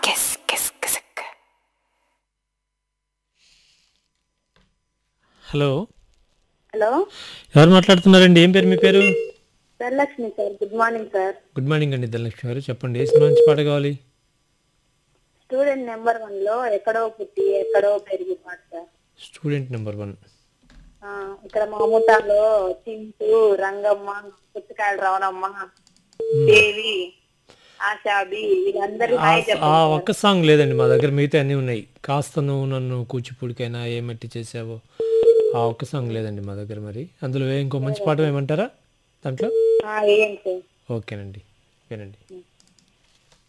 hello hello ఎవరు మాట్లాడుతున్నారండి ఏం పేరు మీ పేరు Dhanalakshmi sir good morning sir good morning అండి ధనలక్ష్మి గారు చెప్పండి ఏ సినిమా నుంచి పాట కావాలి స్టూడెంట్ నెంబర్ వన్ లో ఎక్కడో పుట్టి ఎక్కడో పెరిగి పాట సార్ స్టూడెంట్ నెంబర్ వన్ ఆ, ఇక్కడ మామూటాలో చింటూ రంగమ్మ పుచ్చకాయల రవణమ్మ దేవి ఆశాబి వీళ్ళందరూ హాయ్ ఆ చెప్పండి ఒక్క సాంగ్ లేదండి మా దగ్గర మిగతా అన్నీ ఉన్నాయి కాస్త నువ్వు నన్ను కూచిపూడికైనా ఏ మట్టి చేసావో ఆ ఒక్క సాంగ్ లేదండి మా దగ్గర మరి అందులో ఏ ఇంకో మంచి పాట ఏమంటారా దాంట్లో ఆ, వేయండి సార్ ఓకేనండి వినండి